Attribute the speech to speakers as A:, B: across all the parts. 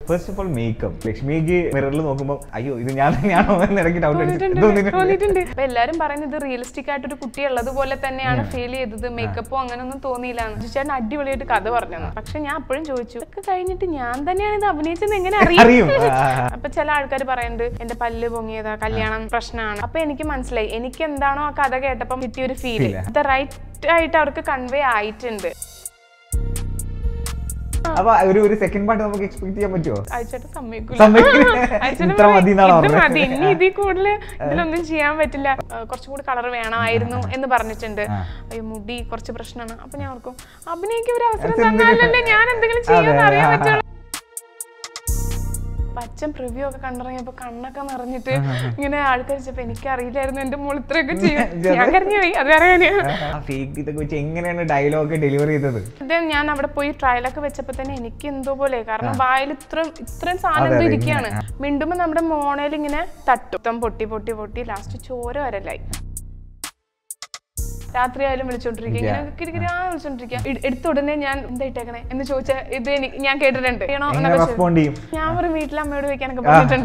A: First of all makeup ലക്ഷ്മിക്ക് മിററിൽ നോക്കുമ്പോൾ അയ്യോ ഇത് ഞാൻ തന്നെയാണോ എന്ന് ഇടയ്ക്ക് ഡൗട്ട്
B: തോന്നിയിട്ടുണ്ട് തോന്നിയിട്ടുണ്ട് അപ്പൊ എല്ലാരും പറയുന്നത് റിയലിസ്റ്റിക് ആയിട്ടൊരു കുട്ടി ഉള്ളതുപോലെ തന്നെയാണ് ഫീൽ ചെയ്തത് മേക്കപ്പോ അങ്ങനെയൊന്നും തോന്നിയില്ല ചേട്ടൻ അടിപൊളിയായിട്ട് കഥ പറഞ്ഞു പക്ഷെ ഞാൻ അപ്പോഴും ചോദിച്ചു ഇതൊക്കെ കഴിഞ്ഞിട്ട് ഞാൻ തന്നെയാണ് ഇത് അഭിനയിച്ചത് എങ്ങനെ അറിയാം
A: അറിയും ആ,
B: അപ്പൊ ചില ആൾക്കാർ പറയുന്നുണ്ട് എന്റെ പല്ല് പൊങ്ങിയതാ കല്യാണം പ്രശ്നമാണ് അപ്പൊ എനിക്ക് മനസ്സിലായി എനിക്ക് എന്താണോ ആ കഥ കേട്ടപ്പം കിട്ടിയ ഒരു ഫീൽ
A: Feel.
B: അത് റൈറ്റ് ആയിട്ട് അവർക്ക് കൺവേ ആയിട്ടുണ്ട്
A: അപ്പൊ ഒരു ഒരു സെക്കൻഡ് പാർട്ട് നമുക്ക് എക്സ്പെക്ട് ചെയ്യാൻ പറ്റുമോ
B: അയച്ചേട്ടൻ സമ്മതിക്കൂല
A: സമ്മതിക്കില്ല.
B: അയച്ചേട്ടൻ
A: ഇത്ര
B: പറയും,
A: മതി എന്നാണോ
B: ഇത്
A: പറഞ്ഞത്?
B: മതി ഇനി ഇതിൽ കൂടുതൽ ഇതിലൊന്നും ചെയ്യാൻ പറ്റില്ല ആ, കുറച്ചും കൂടി കളർ വേണമായിരുന്നു എന്ന് പറഞ്ഞിട്ടുണ്ട്
A: ആ.
B: അയ്യോ മുടി കുറച്ച് പ്രശ്നമാണ് അപ്പൊ ഞാൻ ഓർക്കും അഭിനയിക്ക് ഒരു അവസരം
A: അതെന്തിന്?
B: തന്നാലല്ലേ ഞാൻ എന്തെങ്കിലും
A: അതെ,
B: ചെയ്യുമെന്ന് അറിയാൻ
A: ആ, ആ.
B: പറ്റുള്ളൂ പച്ചൻ പ്രിവ്യൂ ഒക്കെ കണ്ടിറങ്ങിയപ്പോ കണ്ണൊക്കെ നിറഞ്ഞിട്ട് ഇങ്ങനെ ആൾക്കാർ വെച്ചപ്പോ എനിക്ക് അറിയില്ലായിരുന്നു എന്റെ മോൾ ഇത്രയൊക്കെ ചെയ്യും ഞാൻ കരഞ്ഞു പോയി അത് വേറെ കാര്യമാണ്
A: ആ ഫേക്ക് ഇതൊക്കെ വെച്ച് എങ്ങനെയാണ് ഡയലോഗ് ഡെലിവറി ചെയ്തത്
B: ഇത് ഞാൻ അവിടെ പോയി ട്രയലൊക്കെ വെച്ചപ്പോ തന്നെ എനിക്ക് എന്തോ പോലെ കാരണം വായിൽ ഇത്രയും ഇത്രയും സാധനം
A: അതെ,
B: എന്തോ
A: അതെ,
B: ഇരിക്കുകയാണ്
A: ഇങ്ങനെ,
B: മിണ്ടുമ്പോ നമ്മുടെ മോണയിൽ ഇങ്ങനെ തട്ടും മൊത്തം പൊട്ടി പൊട്ടി പൊട്ടി ലാസ്റ്റ് ചോര വരലായി രാത്രി ആയാലും വിളിച്ചോണ്ടിരിക്കുക ഇങ്ങനെ കിരിക്കിരാ വിളിച്ചോണ്ടിരിക്കുക എ- എടുത്ത ഉടനെ ഞാൻ എന്താ ഇട്ടേക്കണേ എന്ന് ചോദിച്ചാൽ ഇത് എനിക്ക് ഞാൻ കേട്ടിട്ടുണ്ട് ചെയ്യണോ
A: എങ്ങനെ
B: എന്നൊക്കെ ചോദിച്ചു.
A: റെസ്പോണ്ട് ചെയ്യും
B: ഞാൻ ഒരു വീട്ടിൽ അമ്മയോട് വെക്കാനൊക്കെ പറഞ്ഞിട്ടുണ്ട്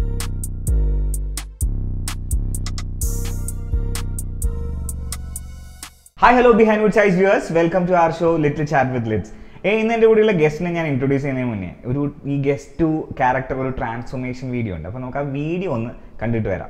A: ഹായ് ഹലോ ബിഹാൻ വുഡ് സൈസ് viewers welcome to our show little chat with ലിറ്റ്സ് ഏ ഇന്ന് എൻ്റെ കൂടെയുള്ള ഗസ്റ്റിനെ ഞാൻ ഇൻട്രൊഡ്യൂസ് ചെയ്യുന്നതിന് മുന്നേ ഒരു ഈ ഗസ്റ്റ് ടു ക്യാരക്ടർ ഒരു ട്രാൻസ്ഫോർമേഷൻ വീഡിയോ ഉണ്ട് അപ്പോൾ നമുക്ക് ആ വീഡിയോ ഒന്ന് കണ്ടിട്ട് വരാം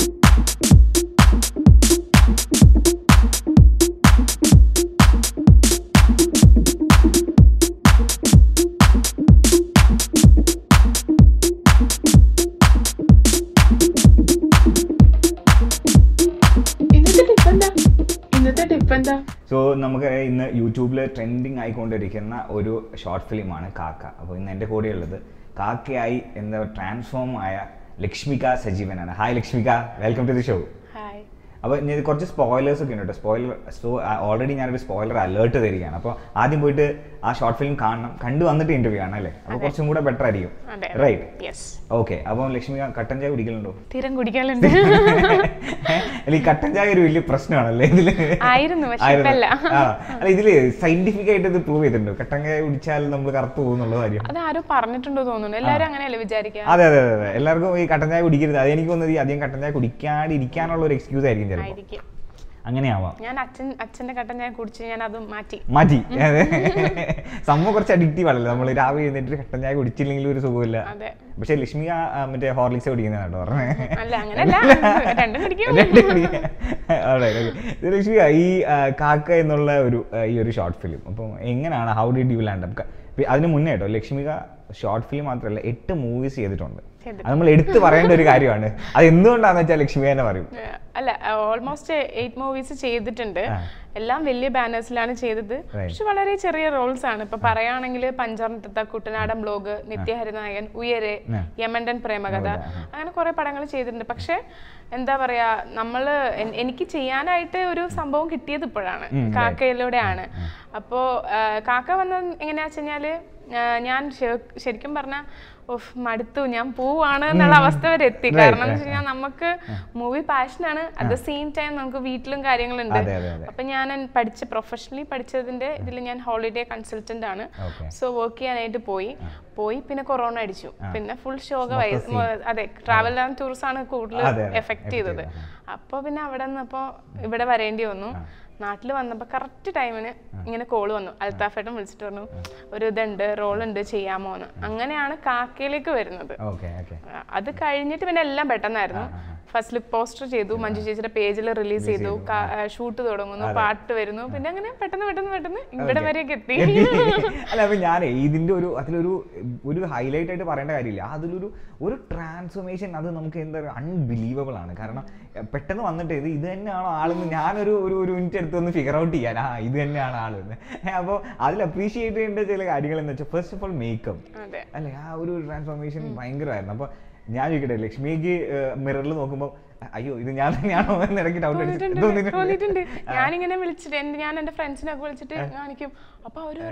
B: ഇന്നത്തെ ടിപ്പ് എന്താ ഇന്നത്തെ ടിപ്പ് എന്താ
A: സോ നമുക്ക് ഇന്ന് യൂട്യൂബിൽ ട്രെൻഡിങ് ആയിക്കൊണ്ടിരിക്കുന്ന ഒരു ഷോർട്ട് ഫിലിമാണ് കാക്ക അപ്പോൾ ഇന്ന് എൻ്റെ കൂടെയുള്ളത് കാക്കയായി എന്താ ട്രാൻസ്ഫോം ആയ ലക്ഷ്മിക സജീവനാണ് hi Lakshmika welcome to the show
B: hi
A: അപ്പോൾ ഇനി കുറച്ച് സ്പോയിലേഴ്സ് ഒക്കെ ഉണ്ട് കേട്ടോ സ്പോയിലർ സോ ഓൾറെഡി ഞാനൊരു സ്പോയിലർ അലേർട്ട് തരികയാണ് അപ്പോൾ ആദ്യം പോയിട്ട് ആ ഷോർട്ട് ഫിലിം കാണണം കണ്ടു വന്നിട്ട് ഇന്റർവ്യൂ ആണ് അല്ലേ അപ്പോൾ കുറച്ചും കൂടെ ബെറ്റർ ആയിരിക്കും
B: അതെ
A: റൈറ്റ്
B: യെസ്
A: ഓക്കെ അപ്പോൾ ലക്ഷ്മി കട്ടൻ ചായ കുടിക്കലുണ്ടോ
B: തീരം കുടിക്കാനുണ്ട്
A: അല്ല ഈ കട്ടൻ ചായ ഒരു വലിയ പ്രശ്നമാണല്ലേ ഇതില്
B: ആയിരുന്നു പക്ഷെ
A: ആയിരുന്നു.
B: ഇപ്പല്ല
A: ആ. അല്ല ഇതില് സയന്റിഫിക് ആയിട്ട് ഇത് പ്രൂവ് ചെയ്തിട്ടുണ്ടോ കട്ടൻ ചായ കുടിച്ചാൽ നമ്മൾ കറുത്തു പോകുന്നുള്ള കാര്യം
B: അത് ആരോ പറഞ്ഞിട്ടുണ്ടോ തോന്നുന്നു എല്ലാരും അങ്ങനെയല്ലേ വിചാരിക്കുക
A: അതെ അതെ അതെ അതെ എല്ലാവർക്കും ഈ കട്ടൻ ചായ കുടിക്കരുത് അത് എനിക്ക് തോന്നുന്നത് ഈ അധികം കട്ടൻ ചായ കുടിക്കാണ്ടിരിക്കാനുള്ള ഒരു എക്സ്ക്യൂസ് ആയിരിക്കും ചിലപ്പോൾ
B: ആയിരിക്കും
A: അങ്ങനെയാവാം
B: ഞാൻ അച്ഛൻ അച്ഛന്റെ കട്ടൻ ഞാൻ കുടിച്ച് ഞാൻ അത് മാറ്റി
A: മാറ്റി അതെ സംഭവം കുറച്ച് അഡിക്റ്റീവ് ആണല്ലോ നമ്മൾ രാവിലെ എഴുന്നേറ്റ് കട്ടൻ ചായ കുടിച്ചില്ലെങ്കിൽ ഒരു സുഖമില്ല
B: അതെ
A: പക്ഷെ ലക്ഷ്മി ആ ആ, മറ്റേ ഹോർലിക്സ് കുടിക്കുന്ന കേട്ടോ പറഞ്ഞേ
B: അല്ല അങ്ങനല്ല രണ്ടും കുടിക്കും
A: ലക്ഷ്മി ഈ ആ, കാക്ക എന്നുള്ള ഒരു ആ, ഈ ഒരു ഷോർട്ട് ഫിലിം അപ്പം എങ്ങനെയാണ് how did you land up അതിന് മുന്നേ കേട്ടോ ലക്ഷ്മിക ഷോർട്ട് ഫിലിം മാത്രമല്ല എട്ട് മൂവീസ് ചെയ്തിട്ടുണ്ട്
B: ചെയ്തിട്ടുണ്ട്.
A: അത് നമ്മൾ എടുത്തു പറയേണ്ട ഒരു കാര്യമാണ് അത് എന്തുകൊണ്ടാണെന്ന് വെച്ചാൽ ലക്ഷ്മി തന്നെ പറയും
B: ഏഹ് അല്ല ഓൾമോസ്റ്റ് എയ്റ്റ് മൂവീസ് ചെയ്തിട്ടുണ്ട്
A: ആ.
B: എല്ലാം വലിയ ബാനേഴ്സിലാണ് ചെയ്തത് പക്ഷെ വളരെ ചെറിയ റോൾസ് ആണ് ഇപ്പൊ പറയുകയാണെങ്കിൽ പഞ്ചാർത്തത്ത കുട്ടനാടൻ ബ്ലോഗ് നിത്യഹരിനായകൻ ഉയരെ
A: ആ.
B: യമണ്ടൻ പ്രേമകഥ അങ്ങനെ കുറെ പടങ്ങൾ ചെയ്തിട്ടുണ്ട് പക്ഷെ എന്താ പറയാ നമ്മള് എൻ- എനിക്ക് ചെയ്യാനായിട്ട് ഒരു സംഭവം കിട്ടിയത് ഇപ്പോഴാണ് കാക്കയിലൂടെയാണ് അപ്പോ ആ, കാക്ക വന്നത് എങ്ങനെയാ വെച്ച് കഴിഞ്ഞാല് ആ, ഞാൻ ശ- ശരിക്കും പറഞ്ഞ ഓഫ് മടുത്തു ഞാൻ പോവാണ് എന്നുള്ള അവസ്ഥ വരെ എത്തി കാരണം എന്ന് വെച്ച് കഴിഞ്ഞാൽ നമുക്ക് മൂവി പാഷനാണ് അറ്റ് ദ സെയിം ടൈം നമുക്ക് വീട്ടിലും കാര്യങ്ങളുണ്ട്
A: അതെ അതെ അതെ
B: അപ്പൊ ഞാൻ പഠിച്ച പ്രൊഫഷണലി പഠിച്ചതിന്റെ ഇതിൽ ഞാൻ ഹോളിഡേ കൺസൾട്ടന്റ് ആണ്
A: ഓക്കെ
B: സോ വർക്ക് ചെയ്യാനായിട്ട് പോയി പോയി പിന്നെ കൊറോണ അടിച്ചു പിന്നെ ഫുൾ ശോകമായി അതെ ട്രാവൽ ആൻഡ് ടൂറിസം ആണ് കൂടുതൽ
A: അതെ, അതെ.
B: എഫക്ട് ചെയ്തത് അപ്പൊ പിന്നെ അവിടെ നിന്നപ്പോ ഇവിടെ വരേണ്ടി വന്നു നാട്ടിൽ വന്നപ്പോ കറക്റ്റ് ടൈമിന് ഇങ്ങനെ കോള് വന്നു അൽത്താഫേട്ടൻ വിളിച്ചിട്ട് പറഞ്ഞു ഒരു ഇതുണ്ട് റോൾ ഉണ്ട് ചെയ്യാമോ എന്ന് അങ്ങനെയാണ് കാക്കയിലേക്ക് വരുന്നത്
A: ഓക്കെ ഓക്കെ
B: ആ, അത് കഴിഞ്ഞിട്ട് പിന്നെ എല്ലാം പെട്ടെന്നായിരുന്നു ഫസ്റ്റ് ലുക്ക് പോസ്റ്റർ ചെയ്തു മഞ്ജു ചേച്ചിയുടെ പേജിൽ റിലീസ് ചെയ്തു ഷൂട്ട് തുടങ്ങുന്നു പാട്ട് വരുന്നു പിന്നെ അങ്ങനെ പെട്ടെന്ന് പെട്ടെന്ന് പെട്ടെന്ന് ഇവിടെ വരെയൊക്കെ എത്തി
A: അല്ല അപ്പൊ ഞാനേ ഇതിന്റെ ഒരു അതിലൊരു ഒരു ഹൈലൈറ്റ് ആയിട്ട് പറയേണ്ട കാര്യമില്ല അതിലൊരു ഒരു ട്രാൻസ്ഫോർമേഷൻ അത് നമുക്ക് എന്താ പറയുക അൺബിലീവബിൾ ആണ് കാരണം എ, പെട്ടെന്ന് വന്നിട്ട് ഇത് ഇത് തന്നെയാണോ ആളെന്ന് ഞാനൊരു ഒരു ഒരു മിനിറ്റ് എടുത്ത് ഒന്ന് ഫിഗർ ഔട്ട് ചെയ്യാൻ ആ ഇത് തന്നെയാണ് ആളെന്ന് അപ്പോൾ അതിൽ അപ്രീഷിയേറ്റ് ചെയ്യേണ്ട ചില കാര്യങ്ങൾ എന്ന് വെച്ചാൽ ഫസ്റ്റ് ഓഫ് ഓൾ മേക്കപ്പ്
B: അതെ
A: അല്ലെ ആ ഒരു ട്രാൻസ്ഫോർമേഷൻ ഭയങ്കരമായിരുന്നു അപ്പോൾ ഞാൻ ചോദിക്കട്ടെ ലക്ഷ്മിക്ക് മിററിൽ നോക്കുമ്പോൾ അയ്യോ ഇത് ഞാൻ തന്നെയാണോ എന്ന് ഇടയ്ക്ക് ഡൗട്ട്
B: തോന്നിയിട്ടുണ്ട് തോന്നിയിട്ടുണ്ട് ഞാനിങ്ങനെ വിളിച്ചിട്ട് എന്റെ ഞാൻ എന്റെ ഫ്രണ്ട്സിനൊക്കെ വിളിച്ചിട്ട് കാണിക്കും അപ്പൊ അവര് പറയും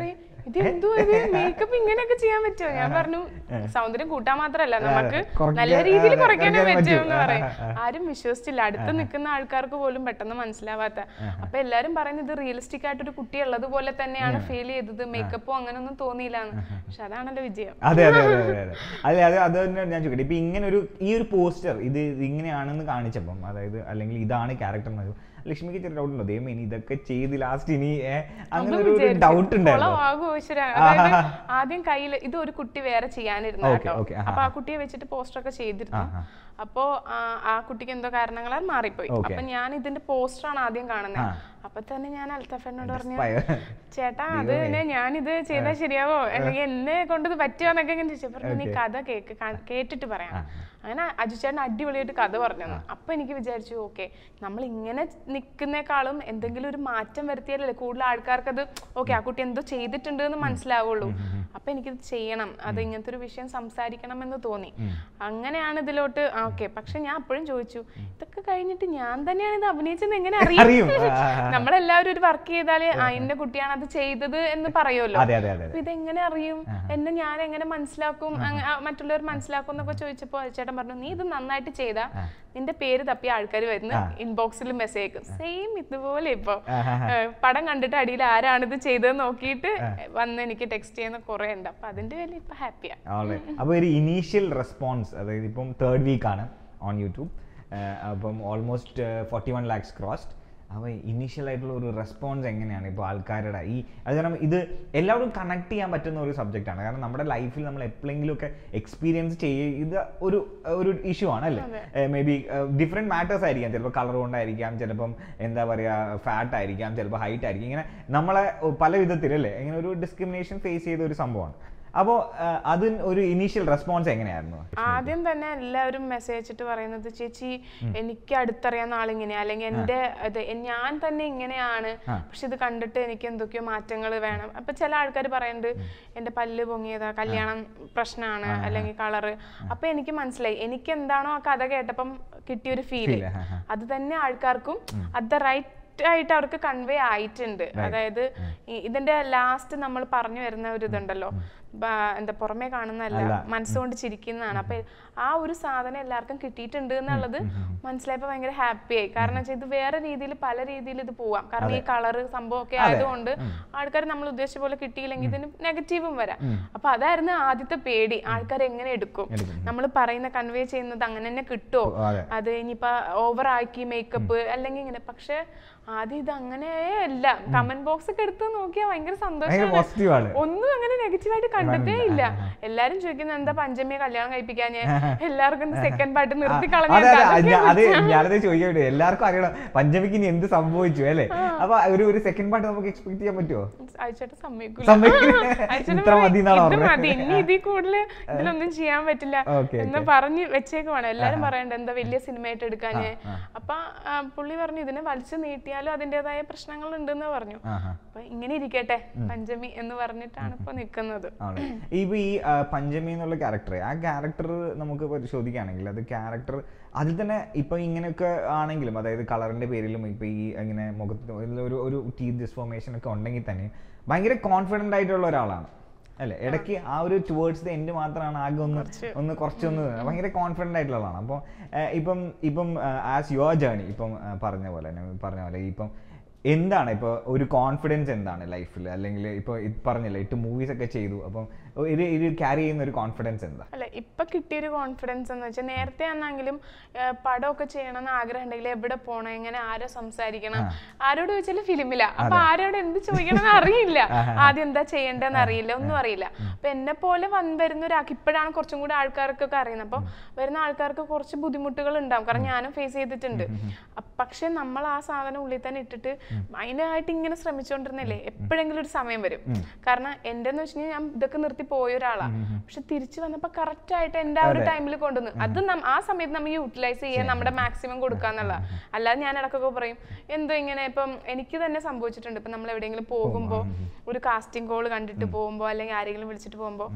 B: ഇത് എന്തോ ഇത് മേക്കപ്പ് ഇങ്ങനെയൊക്കെ ചെയ്യാൻ പറ്റുമോ ഞാൻ പറഞ്ഞു സൗന്ദര്യം കൂട്ടാൻ മാത്രല്ല നമുക്ക്
A: കുറയ്ക്കാൻ-
B: നല്ല രീതിയിൽ
A: അതെ,
B: കുറയ്ക്കാനേ
A: കുറയ്ക്കാൻ
B: പറ്റും എന്ന്
A: പറ്റും.
B: പറയും ആരും വിശ്വസിച്ചില്ല അടുത്ത് നിൽക്കുന്ന ആൾക്കാർക്ക് പോലും പെട്ടെന്ന് മനസ്സിലാവാത്ത അപ്പൊ എല്ലാരും പറയുന്നത് റിയലിസ്റ്റിക് ആയിട്ടൊരു കുട്ടി ഉള്ളതുപോലെ തന്നെയാണ് ഫീൽ ചെയ്തത് മേക്കപ്പോ അങ്ങനെയൊന്നും തോന്നിയില്ല പക്ഷെ അതാണല്ലോ വിജയം
A: അതെ അതെ അതെ അതെ അതെ അതെ അത് അത് തന്നെ ഞാൻ ചോദിക്കട്ടെ ഇപ്പൊ ഇങ്ങനെ ഒരു ഈ ഒരു പോസ്റ്റർ ഇത് ഇത് ഇങ്ങനെയാണെന്ന് കാണിച്ചപ്പം അതായത് അല്ലെങ്കിൽ ഇതാണ് ക്യാരക്ടർ എന്ന് ലക്ഷ്മിക്ക് ചെറിയ ഡൗട്ട് ഉണ്ടോ ദൈവം ഇനി ഇതൊക്കെ ചെയ്ത് ലാസ്റ്റ് ഇനി ഏ, അങ്ങനെ ഒരു ഡൗട്ട് ഉണ്ടായിരുന്നു
B: കൊളമാകുമോ ഈശ്വരാ? അതായത് ആദ്യം കയ്യിൽ ഇത് ഒരു കുട്ടി വേറെ ചെയ്യാനിരുന്നു
A: Okay,
B: കേട്ടോ
A: okay, ആഹാ.
B: അപ്പൊ ആ കുട്ടിയെ വെച്ചിട്ട് പോസ്റ്റർ ഒക്കെ ചെയ്തിരുന്നു അപ്പോ ആ, ആ കുട്ടിക്ക് എന്തോ കാരണങ്ങളാൽ മാറിപ്പോയി
A: Okay.
B: അപ്പൊ ഞാൻ ഇതിന്റെ പോസ്റ്റർ ആണ് ആദ്യം കാണുന്നത്
A: ആ.
B: അപ്പൊ തന്നെ ഞാൻ അൽത്തഫനോട് പറഞ്ഞു
A: Inspire.
B: ചേട്ടാ അത് പിന്നെ ഞാനിത് ചെയ്താൽ ശരിയാവോ അല്ലെങ്കിൽ എന്നെ കൊണ്ട് ഇത് പറ്റുമോ എന്നൊക്കെ ഇങ്ങനെ ചോദിച്ചു പറഞ്ഞു നീ കഥ കേക്ക് കാ- കേട്ടിട്ട് പറയാം അങ്ങനെ അജു ചേട്ടൻ അടിപൊളിയായിട്ട് കഥ പറഞ്ഞു തന്നു അപ്പൊ എനിക്ക് വിചാരിച്ചു ഓക്കെ നമ്മൾ ഇങ്ങനെ നിൽക്കുന്നേക്കാളും എന്തെങ്കിലും ഒരു മാറ്റം വരുത്തിയാലല്ലേ കൂടുതൽ ആൾക്കാർക്ക് അത് ഓക്കെ ആ കുട്ടി എന്തോ ചെയ്തിട്ടുണ്ട് എന്ന് മനസ്സിലാവുള്ളൂ അപ്പൊ എനിക്കിത് ചെയ്യണം അത് ഇങ്ങനത്തെ ഒരു വിഷയം സംസാരിക്കണം എന്ന് തോന്നി അങ്ങനെയാണ് ഇതിലോട്ട് ഓക്കെ പക്ഷെ ഞാൻ അപ്പോഴും ചോദിച്ചു ഇതൊക്കെ കഴിഞ്ഞിട്ട് ഞാൻ തന്നെയാണ് ഇത് അഭിനയിച്ചത് എങ്ങനെ അറിയും
A: അറിയും ആ, ആ, ആ.
B: നമ്മളെല്ലാവരും ഒരു വർക്ക് ചെയ്താല് ആ ഇന്ന കുട്ടിയാണ് അത് ചെയ്തത് എന്ന് പറയുമല്ലോ
A: അതെ അതെ അതെ
B: അപ്പൊ ഇതെങ്ങനെ അറിയും എന്നെ ഞാൻ എങ്ങനെ മനസ്സിലാക്കും അങ്ങ- ആ, മറ്റുള്ളവർ മനസ്സിലാക്കും എന്നൊക്കെ ചോദിച്ചപ്പോ ചേട്ടൻ പറഞ്ഞു നീ ഇത് നന്നായിട്ട് ചെയ്താ നിന്റെ പേര് തപ്പിയ ആൾക്കാർ വരുന്ന ഇൻബോക്സിൽ മെസ്സേജ് അയക്കും സെയിം ഇതുപോലെ ഇപ്പൊ ഏഹ്, പടം കണ്ടിട്ട് അടിയിൽ ആരാണ് ഇത് ചെയ്തത് നോക്കിയിട്ട് വന്ന് എനിക്ക് ടെക്സ്റ്റ് ചെയ്യുന്ന കുറെ ഉണ്ട് അപ്പൊ അതിന്റെ പേരിൽ ഇപ്പൊ ഹാപ്പിയാ
A: അപ്പോൾ ഒരു ഇനീഷ്യൽ റെസ്പോൺസ് അതായത് ഇപ്പം തേർഡ് വീക്ക് ആണ് ഓൺ യൂട്യൂബ് അപ്പം almost forty one lakhs crossed അപ്പോൾ ഇനീഷ്യൽ ആയിട്ടുള്ള ഒരു റെസ്പോൺസ് എങ്ങനെയാണ് ഇപ്പോൾ ആൾക്കാരുടെ ഈ അത് കാരണം ഇത് എല്ലാവരും കണക്ട് ചെയ്യാൻ പറ്റുന്ന ഒരു സബ്ജക്റ്റ് ആണ് കാരണം നമ്മുടെ ലൈഫിൽ നമ്മൾ എപ്പോഴെങ്കിലും ഒക്കെ എക്സ്പീരിയൻസ് ചെയ്ത് ഒരു ഒരു ഇഷ്യൂ ആണ് അല്ലേ മേ ബി ഡിഫറെൻറ്റ് മാറ്റേഴ്സ് ആയിരിക്കാം ചിലപ്പോൾ കളർ കൊണ്ടായിരിക്കാം ചിലപ്പം എന്താ പറയുക ഫാറ്റ് ആയിരിക്കാം ചിലപ്പോൾ ഹൈറ്റ് ആയിരിക്കും ഇങ്ങനെ നമ്മളെ പല വിധത്തിൽ അല്ലേ ഇങ്ങനെ ഒരു ഡിസ്ക്രിമിനേഷൻ ഫേസ് ചെയ്ത ഒരു സംഭവമാണ് അപ്പോൾ അതിന് ഒരു ഇനീഷ്യൽ റെസ്പോൺസ് എങ്ങനെയായിരുന്നു
B: ആദ്യം തന്നെ എല്ലാവരും മെസ്സേജ് ഇട്ട് പറയുന്നത് ചേച്ചി എനിക്ക് അടുത്തറിയാവുന്ന ആളിങ്ങനെയാ അല്ലെങ്കിൽ എന്റെ ഇത് ഞാൻ തന്നെ ഇങ്ങനെയാണ് പക്ഷെ ഇത് കണ്ടിട്ട് എനിക്ക് എന്തൊക്കെയോ മാറ്റങ്ങൾ വേണം അപ്പൊ ചില ആൾക്കാർ പറയുന്നുണ്ട് എന്റെ പല്ല് പൊങ്ങിയതാ കല്യാണം പ്രശ്നമാണ് അല്ലെങ്കിൽ കളറ് അപ്പൊ എനിക്ക് മനസ്സിലായി എനിക്ക് എന്താണോ ആ കഥ കേട്ടപ്പം കിട്ടിയൊരു ഫീല്
A: Feel, ആ, ആ.
B: അത് തന്നെ ആൾക്കാർക്കും അറ്റ് ദ റൈറ്റ് ആയിട്ട് അവർക്ക് കൺവേ ആയിട്ടുണ്ട് അതായത് ഈ- ഇതിന്റെ ലാസ്റ്റ് നമ്മൾ പറഞ്ഞു വരുന്ന ഒരു ഇതുണ്ടല്ലോ ബ- എന്താ പുറമേ കാണുന്നതല്ല മനസ്സുകൊണ്ട് ചിരിക്കുന്നതാണ് അപ്പൊ ആ ഒരു സാധനം എല്ലാവർക്കും കിട്ടിയിട്ടുണ്ട് എന്നുള്ളത് മനസ്സിലായപ്പോ ഭയങ്കര ഹാപ്പി ആയി കാരണം വെച്ചാൽ ഇത് വേറെ രീതിയിൽ പല രീതിയിൽ ഇത് പോവാം കാരണം ഈ കളറ് സംഭവം ഒക്കെ ആയതുകൊണ്ട് ആൾക്കാർ നമ്മൾ ഉദ്ദേശിച്ച പോലെ കിട്ടിയില്ലെങ്കിൽ ഇതിന് നെഗറ്റീവും വരാം അപ്പൊ അതായിരുന്നു ആദ്യത്തെ പേടി ആൾക്കാർ എങ്ങനെ എടുക്കും നമ്മൾ പറയുന്ന കൺവേ ചെയ്യുന്നത് അങ്ങനെ തന്നെ കിട്ടുമോ
A: ഓ, അതെ
B: അത് ഇനിയിപ്പോ ഓവർ ആക്കി മേക്കപ്പ് അല്ലെങ്കിൽ ഇങ്ങനെ പക്ഷെ ആദ്യം ഇത് അങ്ങനെ അല്ല കമന്റ് ബോക്സ് ഒക്കെ എടുത്ത് നോക്കിയാൽ ഭയങ്കര
A: ഭയങ്കര
B: സന്തോഷമാണ്
A: പോസിറ്റീവ് ആണ്
B: ഒന്നും അങ്ങനെ നെഗറ്റീവായിട്ട് കണ്ടിട്ടേ ഇല്ല എല്ലാരും ചോദിക്കുന്നത് എന്താ പഞ്ചമിയെ കല്യാണം കഴിപ്പിക്കാഞ്ഞ് എല്ലാവർക്കും സെക്കൻഡ് പാർട്ട് നിർത്തി കളഞ്ഞ
A: അതെ അതെ ഞാൻ- അത് ഞാനത് ചോദിക്കാൻ വേണ്ടി എല്ലാവർക്കും അറിയണം പഞ്ചമിക്ക് ഇനി എന്ത് സംഭവിച്ചു അല്ലേ അപ്പൊ ഒരു ഒരു സെക്കൻഡ് പാർട്ട് നമുക്ക് എക്സ്പെക്ട് ചെയ്യാൻ പറ്റുമോ
B: അയച്ചേട്ടൻ സമ്മതിക്കൂല
A: സമ്മതിക്കില്ല.
B: അയച്ചേട്ടൻ
A: ഇത്ര
B: പറയും,
A: മതി എന്നാണോ
B: ഇത്
A: പറഞ്ഞത്?
B: മതി ഇനി ഇതിൽ കൂടുതൽ ഇതിലൊന്നും ചെയ്യാൻ പറ്റില്ല
A: Okay,
B: എന്ന് പറഞ്ഞ് വെച്ചേക്കുവാണ് എല്ലാരും പറയണ്ട എന്താ വലിയ സിനിമയായിട്ട് എടുക്കാഞ്ഞ് അപ്പൊ ആ, പുള്ളി പറഞ്ഞു ഇതിനെ വലിച്ചു നീട്ടിയാലും അതിൻ്റെതായ പ്രശ്നങ്ങൾ ഉണ്ടെന്ന് പറഞ്ഞു
A: ആഹാ.
B: അപ്പൊ ഇങ്ങനെ ഇരിക്കട്ടെ പഞ്ചമി എന്ന് പറഞ്ഞിട്ടാണ് ഇപ്പൊ നിക്കുന്നത്
A: ആണ് ഇപ്പൊ ഈ ആ, പഞ്ചമി എന്നുള്ള ക്യാരക്ടർ ആ ക്യാരക്ടർ നമുക്ക് പരിശോധിക്കുകയാണെങ്കിൽ അത് ക്യാരക്ടർ അതിൽ തന്നെ ഇപ്പൊ ഇങ്ങനെയൊക്കെ ആണെങ്കിലും അതായത് കളറിന്റെ പേരിലും ഇപ്പൊ ഈ ഇങ്ങനെ മുഖത്ത് ഒരു ഒരു ടീത്ത് ഡിസ്ഫോർമേഷൻ ഒക്കെ ഉണ്ടെങ്കിൽ തന്നെ ഭയങ്കര കോൺഫിഡന്റ് ആയിട്ടുള്ള ഒരാളാണ് അല്ലേ ഇടയ്ക്ക് ആ ഒരു ടുവേർഡ്സ് ദ എൻഡ് മാത്രമാണ് ആകെ ഒന്ന് ഒന്ന് കുറച്ചൊന്ന് ഭയങ്കര കോൺഫിഡന്റ് ആയിട്ടുള്ള ആളാണ് അപ്പം ഏഹ്, ഇപ്പം ഇപ്പം ആസ് യുവർ ജേണി ഇപ്പം ഏഹ്, പറഞ്ഞ പോലെ തന്നെ പറഞ്ഞ പോലെ ഇപ്പം എന്താണ് ഇപ്പോൾ ഒരു കോൺഫിഡൻസ് എന്താണ് ലൈഫിൽ അല്ലെങ്കിൽ ഇപ്പോൾ പറഞ്ഞില്ലേ എട്ട് മൂവീസ് ഒക്കെ ചെയ്തു അപ്പം ഇത് ഇത് ക്യാരി ചെയ്യുന്ന ഒരു കോൺഫിഡൻസ് എന്താ
B: അല്ല ഇപ്പൊ കിട്ടിയൊരു കോൺഫിഡൻസ് എന്ന് വെച്ചാൽ നേരത്തെ ആണെങ്കിലും ഏഹ്, പടമൊക്കെ ചെയ്യണം എന്ന് ആഗ്രഹം ഉണ്ടെങ്കിൽ എവിടെ പോകണം എങ്ങനെ ആരോ സംസാരിക്കണം ആരോട് ചോദിച്ചാലും ഫിലിമില്ല അപ്പൊ ആരോട് എന്ത് ചോദിക്കണം എന്ന് അറിയില്ല ആദ്യം എന്താ ചെയ്യേണ്ടതെന്ന് അറിയില്ല ഒന്നും അറിയില്ല അപ്പൊ എന്നെ പോലെ വന്ന് വരുന്ന ഒരാൾക്ക് ഇപ്പോഴാണ് കുറച്ചും കൂടി ആൾക്കാർക്കൊക്കെ അറിയുന്നത് അപ്പൊ വരുന്ന ആൾക്കാർക്ക് കുറച്ച് ബുദ്ധിമുട്ടുകൾ ഉണ്ടാവും കാരണം ഞാനും ഫേസ് ചെയ്തിട്ടുണ്ട് അ- പക്ഷെ നമ്മൾ ആ സാധനം ഉള്ളിൽ തന്നെ ഇട്ടിട്ട് അതിനായിട്ട് ഇങ്ങനെ ശ്രമിച്ചുകൊണ്ടിരുന്നില്ലേ എപ്പോഴെങ്കിലും ഒരു സമയം വരും കാരണം എന്റെ എന്ന് വെച്ച് ഞാൻ ഇതൊക്കെ നിർത്തി പോയ ഒരാളാ പക്ഷെ തിരിച്ചു വന്നപ്പോ കറക്റ്റ് ആയിട്ട് എന്റെ ആ ഒരു ടൈമിൽ കൊണ്ടുവന്നു അത് നം- ആ സമയത്ത് നമ്മൾ യൂട്ടിലൈസ് ചെയ്യാൻ നമ്മുടെ മാക്സിമം കൊടുക്കാന്നുള്ള അല്ലാതെ ഞാൻ ഇടക്കൊക്കെ പറയും എന്തോ ഇങ്ങനെ ഇപ്പം എനിക്ക് തന്നെ സംഭവിച്ചിട്ടുണ്ട് ഇപ്പൊ നമ്മൾ എവിടെയെങ്കിലും പോകുമ്പോ ഒരു കാസ്റ്റിംഗ് കോൾ കണ്ടിട്ട് പോകുമ്പോ അല്ലെങ്കിൽ ആരെങ്കിലും വിളിച്ചിട്ട് പോകുമ്പോ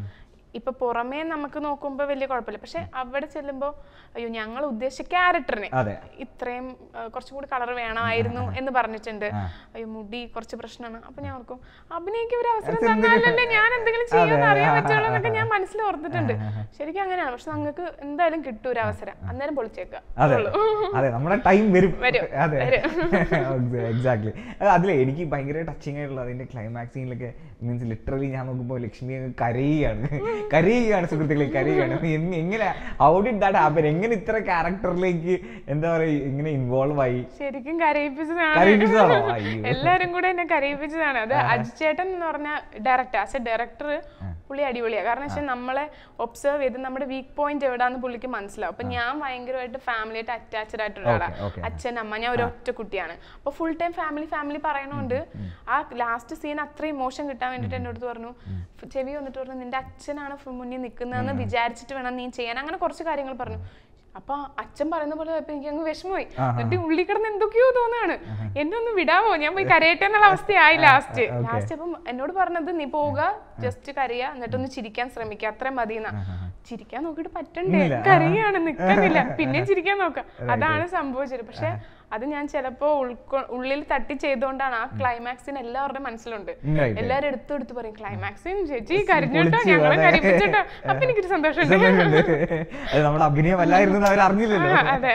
B: ഇപ്പൊ പുറമേ നമുക്ക് നോക്കുമ്പോൾ വലിയ കുഴപ്പമില്ല പക്ഷെ അവിടെ ചെല്ലുമ്പോൾ അയ്യോ ഞങ്ങൾ ഉദ്ദേശിച്ച ക്യാരക്ടറിന്
A: അതെ
B: ഇത്രയും ആ, കുറച്ചും കൂടി കളർ വേണമായിരുന്നു എന്ന് പറഞ്ഞിട്ടുണ്ട് അയ്യോ മുടി കുറച്ച് പ്രശ്നമാണ് അപ്പൊ ഞാൻ ഓർക്കും അഭിനയിക്ക് ഒരു അവസരം തന്നാലല്ലേ ഞാൻ എന്തെങ്കിലും ചെയ്യുമെന്ന് അറിയാൻ പറ്റുള്ളൂ എന്നൊക്കെ ഞാൻ മനസ്സിൽ ഓർത്തിട്ടുണ്ട് ശരിക്കും അങ്ങനെയാണ് പക്ഷെ നിങ്ങൾക്ക് എന്തായാലും കിട്ടും ഒരു അവസരം അന്നേരം പൊളിച്ചേക്കാം
A: അതെ അതെ നമ്മുടെ ടൈം വരും
B: വരും.
A: അതെ എക്സാക്ട്ലി അതിലെ എനിക്ക് ഭയങ്കര ടച്ചിങ് ആയിട്ടുള്ള അതിന്റെ ക്ലൈമാക്സ് സീനിലൊക്കെ മീൻസ് ലിറ്ററലി ഞാൻ നോക്കുമ്പോൾ ലക്ഷ്മി അങ്ങ് കരയുകയാണ് കരയുകയാണ് സുഹൃത്തുക്കളെ കരയുകയാണ് എങ്- എങ്ങനെ ഹൗ ഡിഡ് ദാറ്റ് ഹാപ്പൻ എങ്ങനെ ഇത്ര ക്യാരക്ടറിലേക്ക് എന്താ പറയുക ഇങ്ങനെ ഇൻവോൾവ് ആയി
B: ശരിക്കും കരയിപ്പിച്ചതാണ്
A: കരയിപ്പിച്ചതാണോ അയ്യോ
B: എല്ലാരും കൂടെ എന്നെ കരയിപ്പിച്ചതാണ് അത് അജിച്ചേട്ടൻ എന്ന് പറഞ്ഞ ഡയറക്ടർ ആസ് എ ഡയറക്ടർ പുള്ളി അടിപൊളിയാണ് കാരണം വെച്ചാൽ നമ്മളെ ഒബ്സർവ് ചെയ്ത് നമ്മുടെ വീക്ക് പോയിന്റ് എവിടാന്ന് പുള്ളിക്ക് മനസ്സിലാവും അപ്പൊ ഞാൻ ഭയങ്കരമായിട്ട് ഫാമിലിയായിട്ട് അറ്റാച്ച്ഡ് ആയിട്ടുള്ള
A: Okay,
B: ആളാണ്
A: okay.
B: അച്ഛൻ അമ്മ ഞാൻ ഒരു ഒറ്റ കുട്ടിയാണ് അപ്പൊ ഫുൾ ടൈം ഫാമിലി ഫാമിലി പറയണോണ്ട് ആ ലാസ്റ്റ് സീൻ അത്ര ഇമോഷൻ കിട്ടാൻ വേണ്ടിട്ട് എൻ്റെ അടുത്ത് പറഞ്ഞു ചെവി വന്നിട്ട് പറഞ്ഞു നിന്റെ അച്ഛനാണ് ഫു- മുന്നിൽ നിൽക്കുന്നതെന്ന് വിചാരിച്ചിട്ട് വേണം നീ ചെയ്യാൻ അങ്ങനെ കുറച്ച് കാര്യങ്ങൾ പറഞ്ഞു അപ്പൊ അച്ഛൻ പറയുന്ന പോലെ ഇപ്പൊ എനിക്ക് അങ്ങ് വിഷമമായി എന്നിട്ട് ഉള്ളി കിടന്ന് എന്തൊക്കെയോ തോന്നാണ് എന്നെ ഒന്ന് വിടാമോ ഞാൻ പോയി കരയട്ടെ എന്നുള്ള അവസ്ഥയായി ലാസ്റ്റ് ലാസ്റ്റ് അപ്പം എന്നോട് പറഞ്ഞത് നീ പോവുക ജസ്റ്റ് കരയുക എന്നിട്ടൊന്ന് ചിരിക്കാൻ ശ്രമിക്കുക അത്രയും മതി എന്നാ ചിരിക്കാൻ നോക്കിയിട്ട് പറ്റണ്ടേ കരയാണ് നിക്കുന്നില്ല പിന്നെയും ചിരിക്കാൻ നോക്കാം അതാണ് സംഭവിച്ചത് പക്ഷെ അത് ഞാൻ ചിലപ്പോ ഉൾക്കൊ ഉള്ളിൽ തട്ടി ചെയ്തുകൊണ്ടാണ് ആ ക്ലൈമാക്സിന് എല്ലാവരുടെയും മനസ്സിലുണ്ട്
A: Right.
B: എല്ലാരും എടുത്തു എടുത്ത് പറയും ക്ലൈമാക്സിന് ചേച്ചി കരഞ്ഞോട്ടോ
A: പൊളിച്ചു,
B: ഞങ്ങളെ
A: അതെ.
B: കരയിപ്പിച്ചിട്ടോ അപ്പൊ എനിക്കൊരു സന്തോഷമുണ്ട്
A: സന്തോഷമുണ്ട്. അത് നമ്മുടെ അഭിനയമല്ലായിരുന്നു എന്ന് അവർ അറിഞ്ഞില്ലല്ലോ
B: അതെ